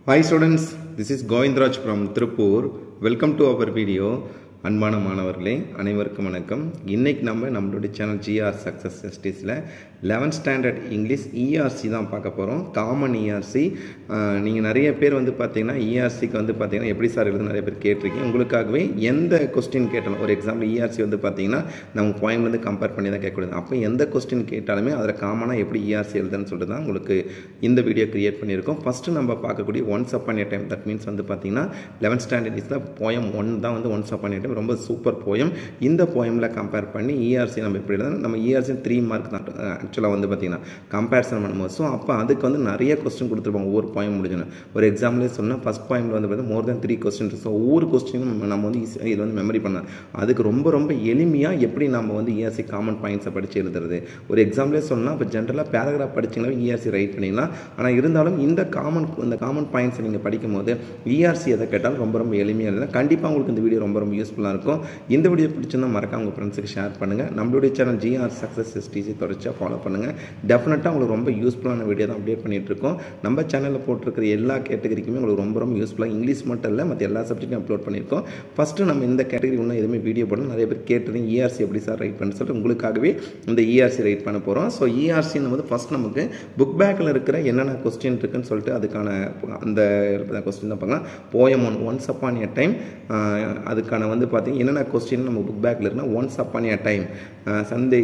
Hi students, this is Govindraj from Tripur. Welcome to our video. அன்பான மாணவர்களே அனைவருக்கும் வணக்கம் இன்றைக்கி நம்ம நம்மளுடைய சேனல் ஜிஆர் சக்ஸஸ் எஸ்டிஸில் லெவன்த் ஸ்டாண்டர்ட் இங்கிலீஷ் இஆர்சி தான் பார்க்க போகிறோம் காமன் இஆர்சி நீங்கள் நிறைய பேர் வந்து பார்த்தீங்கன்னா இஆர்சிக்கு வந்து பார்த்தீங்கன்னா எப்படி சார் எழுது நிறைய பேர் கேட்டிருக்கீங்க உங்களுக்காகவே எந்த கொஸ்டின் கேட்டாலும் ஒரு எக்ஸாம்பிள் இஆர்சி வந்து பார்த்தீங்கன்னா நம்ம பாயிண்ட் வந்து கம்பேர் பண்ணி தான் கேட்கக்கூடாது அப்போ எந்த கொஸ்டின் கேட்டாலுமே அதில் காமனாக எப்படி இஆர்சி எழுதுன்னு சொல்லிட்டு தான் உங்களுக்கு இந்த வீடியோ கிரியேட் பண்ணியிருக்கோம் ஃபஸ்ட்டு நம்ம பார்க்கக்கூடிய once upon a time that means வந்து பார்த்தீங்கன்னா லெவன்த் ஸ்டாண்டர்ட் இஸ் தான் போயம் ஒன் தான் வந்து ஒன்ஸ் அப்பான் ஏ டைம் ரொம்ப சூப்பர் போயம் இந்த போயமில் கம்பேர் பண்ணி இஆர்சி நம்ம எப்படி எழுதணும் நம்ம இஆர்சி த்ரீ மார்க் தான் ஆக்சுவலாக வந்து பார்த்தீங்கன்னா கம்பேரிசன் பண்ணும்போது ஸோ அப்போ அதுக்கு வந்து நிறைய கொஸ்டின் கொடுத்துருப்பாங்க ஒவ்வொரு போயம் முடிஞ்சணும் ஒரு எக்ஸாம்பிளே சொன்னால் ஃபஸ்ட் பாயிண்ட் வந்து பார்த்தீங்கன்னா more than three question so ஒவ்வொரு கொஸ்டினும் நம்ம வந்து ஈஸியாக இது வந்து மெமரி பண்ணலாம் அதுக்கு ரொம்ப ரொம்ப எளிமையாக எப்படி நம்ம வந்து இஆர்சி காமன் பாயிண்ட்ஸை படித்து எழுதுறது ஒரு எக்ஸாம்பிளே சொன்னால் இப்போ ஜென்ரலாக பேராகிராஃப் படிச்சிங்கன்னா இஆர்சி ரைட் பண்ணிடலாம் ஆனால் இருந்தாலும் இந்த காமன் இந்த காமன் பாயிண்ட்ஸை நீங்கள் படிக்கும் போது இஆர்சி எதை கேட்டாலும் ரொம்ப ரொம்ப எளிமையாக எழுதலாம் கண்டிப்பாக உங்களுக்கு இந்த வீடியோ ரொம்ப ரொம்ப யூஸ்ஃபுல்லாக இருக்கும் இந்த வீடியோ பிடிச்சிருந்தா மறக்காம உங்கள் ஃப்ரெண்ட்ஸுக்கு ஷேர் பண்ணுங்கள் நம்மளுடைய சேனல் ஜிஆர் சக்ஸஸ் எஸ்டிசி தொடர்ச்சியாக ஃபாலோ பண்ணுங்கள் டெஃபினட்டாக உங்களுக்கு ரொம்ப யூஸ்ஃபுல்லான வீடியோ தான் அப்டேட் பண்ணிட்டு இருக்கோம் நம்ம சேனலில் போட்டிருக்கிற எல்லா கேட்டகரிக்குமே உங்களுக்கு ரொம்ப ரொம்ப யூஸ்ஃபுல்லாக இங்கிலீஷ் மட்டும் இல்லை மற்ற எல்லா சப்ஜெக்ட்டும் அப்லோட் பண்ணியிருக்கோம் ஃபஸ்ட்டு நம்ம இந்த கேட்டகரி ஒன்றும் எதுவுமே வீடியோ போடணும் நிறைய பேர் கேட்டிருந்தீங்க இஆர்சி எப்படி சார் ரைட் பண்ண சொல்லிட்டு உங்களுக்காகவே இந்த இஆர்சி ரைட் பண்ண போகிறோம் ஸோ இஆர்சின்னு வந்து ஃபஸ்ட் நமக்கு புக் பேக்கில் இருக்கிற என்னென்ன கொஸ்டின் இருக்குன்னு சொல்லிட்டு அதுக்கான அந்த கொஸ்டின் தான் பார்க்கலாம் poem one once upon a time அதுக்கான வந்து பார்த்தீங்கன்னா என்னென்ன கொஸ்டின் நம்ம புக் பேக்கில் இருக்குன்னா ஒன்ஸ் அப்பான் ஏ டைம் சந்தை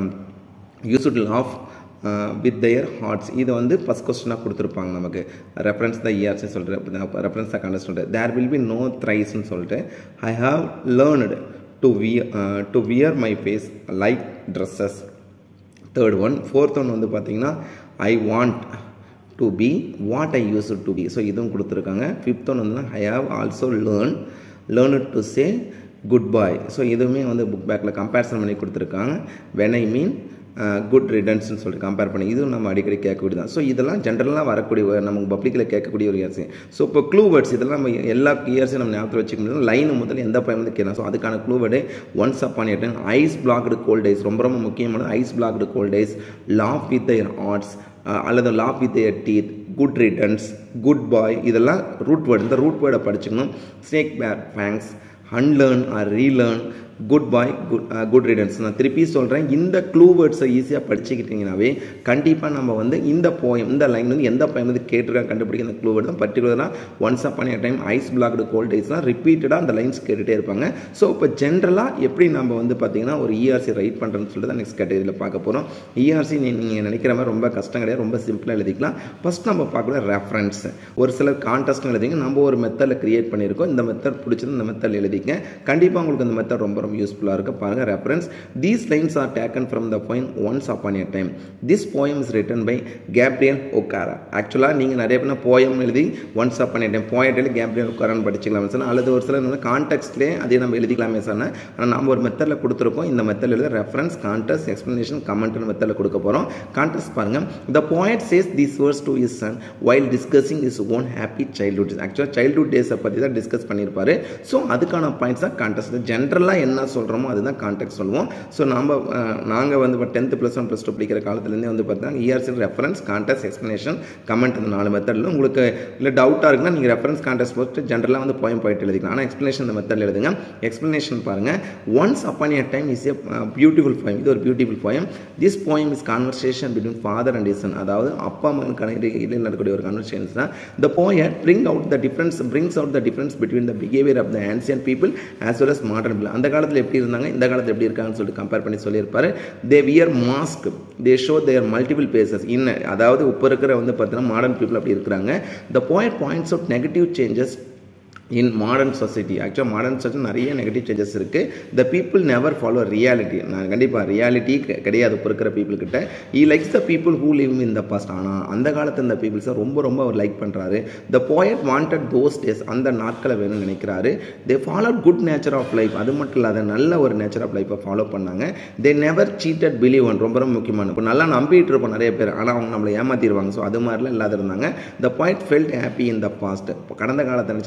used laugh with their hearts இதை வந்து ஃபஸ்ட் கொஸ்டினாக கொடுத்துருப்பாங்க நமக்கு ரெஃபரன்ஸ் த இயர்ஸ்னு சொல்லிட்டு ரெஃபரன்ஸ் த கண்டஸ்ட் சொல்லிட்டு தேர் வில் பி நோ த்ரைஸ்ன்னு சொல்லிட்டு I have learned to wear to wear my face like dresses third one fourth one வந்து பார்த்தீங்கன்னா I want to be what I use to be so இதுவும் கொடுத்துருக்காங்க fifth one வந்து I have also learn learn to say goodbye so இதுவுமே வந்து book பேக்கில் comparison பண்ணி கொடுத்துருக்காங்க வென் ஐ மீன் குட் ரிட்டர்ன்ஸ்னு சொல்லிட்டு கம்பேர் பண்ணி இதுவும் நம்ம அடிக்கடி கேட்கக்கூடிய தான் ஸோ இதெல்லாம் ஜென்ரலாக வரக்கூடிய நமக்கு பப்ளிக்கில் கேட்கக்கூடிய ஒரு இயர்ஸ் ஸோ இப்போ க்ளூ வேர்ட்ஸ் இதெல்லாம் நம்ம எல்லா இயர்ஸையும் நம்ம ஞாபகத்தில் வச்சுக்க முடியும் லைன் முதல்ல எந்த பயம் வந்து கேட்கலாம் ஸோ அதுக்கான clue word once upon a time ice blocked cold days ரொம்ப ரொம்ப முக்கியமானது ice blocked cold days laugh with their hearts அல்லது laugh with their teeth good returns goodbye இதெல்லாம் ரூட் வேர்டு இந்த ரூட் வேர்டை படிச்சுக்கணும் snake bare fangs unlearn or relearn goodbye good good riddance நான் திருப்பி சொல்கிறேன் இந்த க்ளூ வேர்ட்ஸை ஈஸியாக படிச்சுக்கிட்டிங்கனாவே கண்டிப்பாக நம்ம வந்து இந்த போயம் இந்த லைன் வந்து எந்த போயம் வந்து கேட்டிருக்காங்க கண்டுபிடிக்க இந்த க்ளூ வேர்டு தான் பர்டிகுலராக once upon a time ice blocked gold டேஸ்லாம் ரிப்பீட்டடாக அந்த லைன்ஸ் கேட்டுகிட்டே இருப்பாங்க ஸோ இப்போ ஜென்ரலாக எப்படி நம்ம வந்து பார்த்திங்கன்னா ஒரு இஆர்சி ரைட் பண்ணுறதுன்னு சொல்லிட்டு தான் நெக்ஸ்ட் கேட்டகரியில் பார்க்க போகிறோம் இஆர்சி நீங்கள் நினைக்கிற மாதிரி ரொம்ப கஷ்டம் கிடையாது ரொம்ப சிம்பிளாக எழுதிக்கலாம் ஃபஸ்ட் நம்ம பார்க்கக்கூடிய ரெஃபரன்ஸ் ஒரு சிலர் கான்டெஸ்ட்னு எழுதிங்க நம்ம ஒரு மெத்தடில் கிரியேட் பண்ணியிருக்கோம் இந்த மெத்தட் பிடிச்சது இந்த மெத்தடில் எழுதிங்க கண்டிப்பாக உங்களுக்கு இந்த மெத்தட் ரொம்ப ரொம்ப யூஸ்ஃபுல்லாக இருக்குது பாருங்கள் reference these lines are taken from the poem once upon a time this poem is written by Gabriel ஒக்காரா ஆக்சுவலாக நீங்கள் நிறைய பேர் போயம் எழுதி once upon a time போயட்டில் Gabriel ஒக்காரான்னு படிச்சுக்கலாமே sir அல்லது ஒரு சிலர் வந்து கான்டெக்ட்லேயே அதே நம்ம எழுதிக்கலாமே சார் ஆனால் நம்ம ஒரு மெத்தடில் கொடுத்துருக்கோம் இந்த மெத்தடில் எழுத ரெஃபரன்ஸ் கான்டெஸ்ட் எக்ஸ்ப்ளனேஷன் கமெண்ட்னு மெத்தடில் கொடுக்க போகிறோம் கான்டெஸ்ட் பாருங்கள் த poet chase these verse to is Sun while discussing is own happy childhood ஆக்சுவலாக சைல்ட்ஹுட் டேஸை பற்றி தான் டிஸ்கஸ் பண்ணியிருப்பாரு ஸோ அதுக்கான பாயிண்ட்ஸ் தான் கான்டெஸ்ட் ஜென்ரலாக என்ன சொல்கிறோமோ அதுதான் கான்டெக்ட் சொல்லுவோம் ஸோ நம்ம நாங்கள் வந்து இப்போ tenth plus one plus two படிக்கிற காலத்துலேருந்தே வந்து பார்த்தீங்கன்னா ERC reference contest explanation comment அந்த நாலு மெத்தடில் உங்களுக்கு இல்லை டவுட்டாக இருக்குன்னா நீங்கள் ரெஃபரன்ஸ் கான்டெஸ்ட் போட்டு ஜென்ரலாக வந்து போயம் போயிட்டு எழுதிக்கலாம் ஆனால் எக்ஸ்ப்ளனேஷன் இந்த மெத்தடில் எழுதுங்க எக்ஸ்ப்ளனேஷன் பாருங்கள் once upon a time is a beautiful poem இது ஒரு beautiful poem this poem is conversation between father and இசன் அதாவது அப்பா மகனுக்கான இடையில் நடக்கக்கூடிய ஒரு கான்வர்சேஷன்ஸ் தான் த poet bring out the difference brings out the difference between the behaviour of the ancient people as well as modern people அந்த காலத்தில் எப்படி இருந்தாங்க இந்த காலத்தில் எப்படி இருக்காங்கன்னு சொல்லிட்டு கம்பேர் பண்ணி சொல்லியிருப்பாரு தே wear mask they show there multiple bases இன்ன அதாவது இப்போ இருக்கிற வந்து பார்த்தீங்கன்னா மாடர்ன் பீப்புள் அப்படி இருக்கிறாங்க the point points of negative changes in modern society ஆக்சுவலாக மாடர்ன் சொசைட்டி நிறைய நெகட்டிவ் சேஞ்சஸ் இருக்குது the people never follow reality நான் கண்டிப்பாக ரியாலிட்டி கிடையாது இப்போ இருக்கிற பீப்புள் கிட்ட ஈ likes the people who live in the past ஆனால் அந்த காலத்து இந்த பீப்புள்ஸை ரொம்ப ரொம்ப அவர் லைக் பண்ணுறாரு த போயட் வாண்டட் தோஸ் டேஸ் அந்த நாட்களை வேணும்னு நினைக்கிறாரு they follow good nature of life அது மட்டும் இல்லாத நல்ல ஒரு நேச்சர் ஆஃப் லைஃப்பை ஃபாலோ பண்ணாங்க they never seated believe one ரொம்ப ரொம்ப முக்கியமான இப்போ நல்லா நம்பிட்டு இருப்போம் நிறைய பேர் ஆனால் அவங்க நம்மளை ஏமாற்றிடுவாங்க ஸோ அது மாதிரிலாம் இல்லாத இருந்தாங்க the point felt happy in the past இப்போ கடந்த காலத்தை நினச்சி ரொம்ப சந்தோஷம்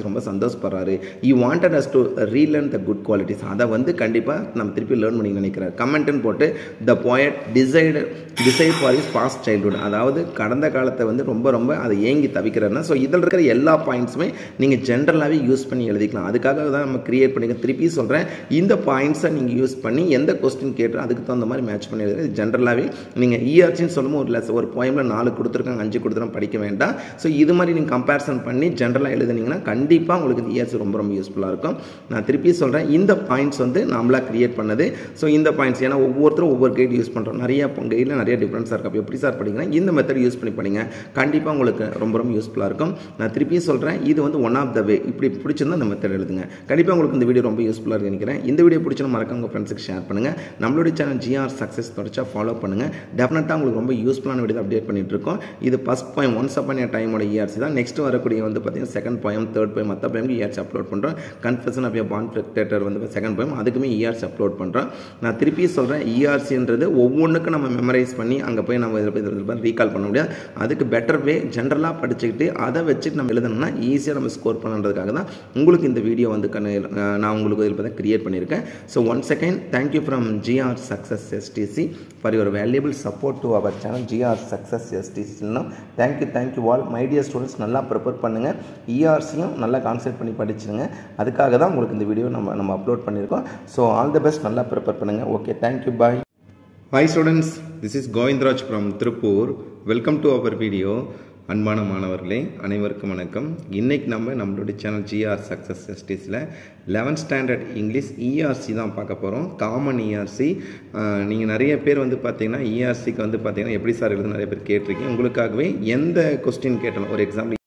சந்தோஷப்படுறாரு ஈ wanted us to relearn the good qualities அதை வந்து கண்டிப்பாக நம்ம திருப்பி லேர்ன் பண்ணி நினைக்கிறார் கமெண்ட்னு போட்டு த poet decide decide for is past childhood அதாவது கடந்த காலத்தை வந்து ரொம்ப ரொம்ப அதை ஏங்கி தவிக்கிறாருன்னா ஸோ இதில் இருக்கிற எல்லா பாயிண்ட்ஸுமே நீங்கள் ஜென்ரலாகவே யூஸ் பண்ணி எழுதிக்கலாம் அதுக்காக தான் நம்ம கிரியேட் பண்ணிக்க திருப்பி சொல்கிறேன் இந்த பாயிண்ட்ஸை நீங்கள் யூஸ் பண்ணி எந்த கொஸ்டின் கேட்டு அதுக்கு தகுந்த மாதிரி மேட்ச் பண்ணி எழுதுறது ஜென்ரலாகவே நீங்கள் இஆர்ச்சின்னு சொல்லும்போது ஒரு லெஸ் ஒரு போயமில் நாலு கொடுத்துருக்காங்க அஞ்சு கொடுத்துரும் படிக்க வேண்டாம் ஸோ இது மாதிரி நீங்கள் கம்பேரிசன் பண்ணி ஜென்ரலாக எழுதுனீங்கன்னா கண்டிப்பாக உங்களுக்கு இந்த இயர்ஸ் ரொம்ப ரொம்ப யூஸ்ஃபுல்லாக இருக்கும் நான் திருப்பி சொல்கிறேன் இந்த பாயிண்ட்ஸ் வந்து நம்மளாக கிரியேட் பண்ணது ஸோ இந்த பாயிண்ட்ஸ் ஏன்னா ஒவ்வொருத்தரும் ஒவ்வொரு கைடு யூஸ் பண்ணுறோம் நிறைய கைடில் நிறைய டிஃப்ரென்ஸாக இருக்கும் அப்போ எப்படி சார் படிக்கிறேன் இந்த மெத்தட் யூஸ் பண்ணி படிங்க கண்டிப்பாக உங்களுக்கு ரொம்ப ரொம்ப யூஸ்ஃபுல்லாக இருக்கும் நான் திருப்பி சொல்கிறேன் இது வந்து ஒன் ஆஃப் த வே இப்படி பிடிச்சிருந்தா இந்த மெத்தட் எழுதுங்க கண்டிப்பாக உங்களுக்கு இந்த வீடியோ ரொம்ப யூஸ்ஃபுல்லாக இருக்கு நினைக்கிறேன் இந்த வீடியோ பிடிச்சா மறக்காம உங்கள் ஃப்ரெண்ட்ஸுக்கு ஷேர் பண்ணுங்கள் நம்மளுடைய சேனல் ஜிஆர் சக்ஸஸ் தொடச்சா ஃபாலோ பண்ணுங்கள் டெஃபினட்டாக உங்களுக்கு ரொம்ப யூஸ்ஃபுல்லான வீடியோ அப்டேட் பண்ணிட்டு இருக்கோம் இது first point once upon டைமோட years தான் நெக்ஸ்ட் வரக்கூடிய வந்து பார்த்தீங்கன்னா செகண்ட் பாயம் தேர்ட் பாயம் மற்ற பாயம் இயர்ஸ் அப்லோட் பண்ணுறோம் கன்ஃபெஷன் ஆஃப் பான் தேட்டர் வந்து செகண்ட் பாயம் அதுக்குமே இயர்ஸ் அப்லோட் பண்ணுறோம் நான் திருப்பி சொல்கிறேன் இஆர்சின்றது ஒவ்வொன்றுக்கும் நம்ம மெமரைஸ் பண்ணி அங்கே போய் நம்ம இதில் ரீகால் பண்ண முடியாது அதுக்கு பெட்டர் வே ஜென்ரலாக படிச்சுக்கிட்டு அதை வச்சுட்டு நம்ம எழுதணும்னா ஈஸியாக நம்ம ஸ்கோர் பண்ணுறதுக்காக தான் உங்களுக்கு இந்த வீடியோ வந்து கண்ணு நான் உங்களுக்கு இதில் பார்த்தா கிரியேட் பண்ணியிருக்கேன் so one second thank you from GR success STC for your valuable support to our channel GR success எஸ்டிசின்னா thank you thank you all my dear students நல்லா ப்ரிப்பேர் பண்ணுங்கள் இஆர்சியும் நல்லா கான்சென்ட் பண்ணி படிச்சுங்க அதுக்காக தான் உங்களுக்கு இந்த வீடியோ நம்ம நம்ம அப்லோட் பண்ணியிருக்கோம் ஸோ ஆல் தி பெஸ்ட் நல்லா ப்ரிப்பேர் பண்ணுங்கள் okay thank you bye hi students this is கோவிந்த்ராஜ் from Tiruppur welcome to our video அன்பான மாணவர்களே அனைவருக்கும் வணக்கம் இன்றைக்கி நம்ம நம்மளுடைய சேனல் ஜிஆர் சக்ஸஸ் எஸ்டிஸில் லெவன்த் ஸ்டாண்டர்ட் இங்கிலீஷ் இஆர்சி தான் பார்க்க போகிறோம் காமன் இஆர்சி நீங்கள் நிறைய பேர் வந்து பார்த்தீங்கன்னா இஆர்சிக்கு வந்து பார்த்தீங்கன்னா எப்படி சார் எழுது நிறைய பேர் கேட்டிருக்கீங்க உங்களுக்காகவே எந்த கொஸ்டின் கேட்டாலும் ஒரு எக்ஸாம்பிள்